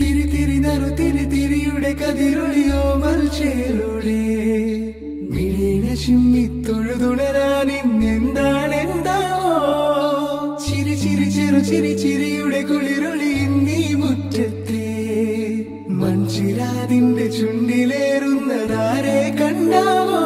തിരി തിരി നറു തിരി തിരിയുടെ കതിരൊളിയോ മൽച്ചേലൂടെ മിഴീന ചിമ്മി തൊഴുതുണരാൻ ഇന്നെന്താണ് എന്താവോ ചിരി ചിരി ചെറു ചിരി ചിരിയുടെ കുളിരൊളി നീ മുറ്റത്തെ മൺചിരാതിന്റെ ചുണ്ടിലേറുന്നതാരെ കണ്ടാവോ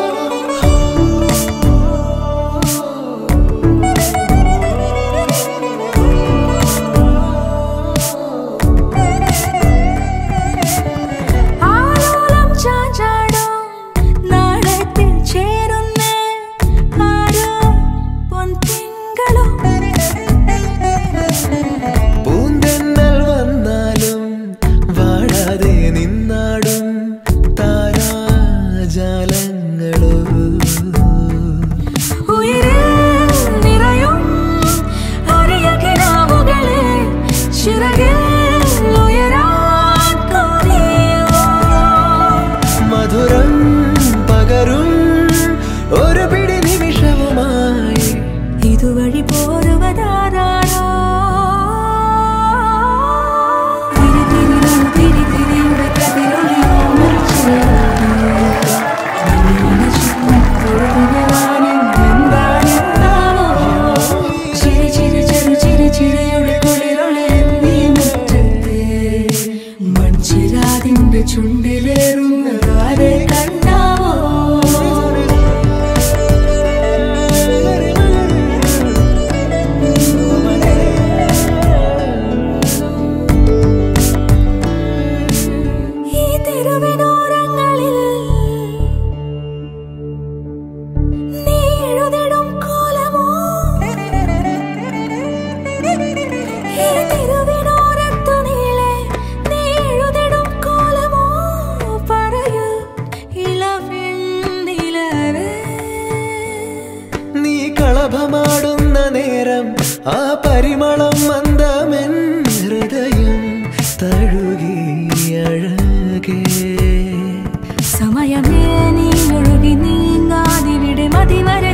ആലോലം ചാഞ്ചാടും നാടത്തിൽ ചേരുന്നേ ആരോ പൊൻതിങ്കളോ പൂന്തെന്നൽ വന്നാലും വാഴാതെ നിന്നാടും താരാജാലങ്ങളോ ഉയരിൽ നിറയും അരിയ കിനാവുകളെ ചിറകിൽ ഉയരാൻ തോന്നിയോ മധുരം പകരും ഒരു പിടി നിമിഷവുമായി ഇതുവഴി പോരുവതാരാണോ തിരി തിരി നടു തിരി തിരിയുടെ കതിരൊളിയോ ചിരി ചിരി ചെറു ചിരി ചിരിയുടെ കുളിരൊളി നീ മുറ്റത്തെ മൺചിരാതിന്റെ ചുണ്ടിലേറുന്നതാരെ കണ്ടാവോ ഈ തെരുവിനോരങ്ങളിൽ നീ എഴുതിടും കോലമോ ഈ തെരുവിനോരത്തു നീളെ നീ എഴുതിടും കോലമോ പറയൂ ഇളവെണ്ണിലവേ നീ കളഭമാടുന്ന നേരം ആ പരിമളം മന്ദമെൻ ഹൃദയം തഴുകി അഴകേ സമയമേ നീ ഒഴുകി നീങ്ങാതിവിടെ മതിവരെ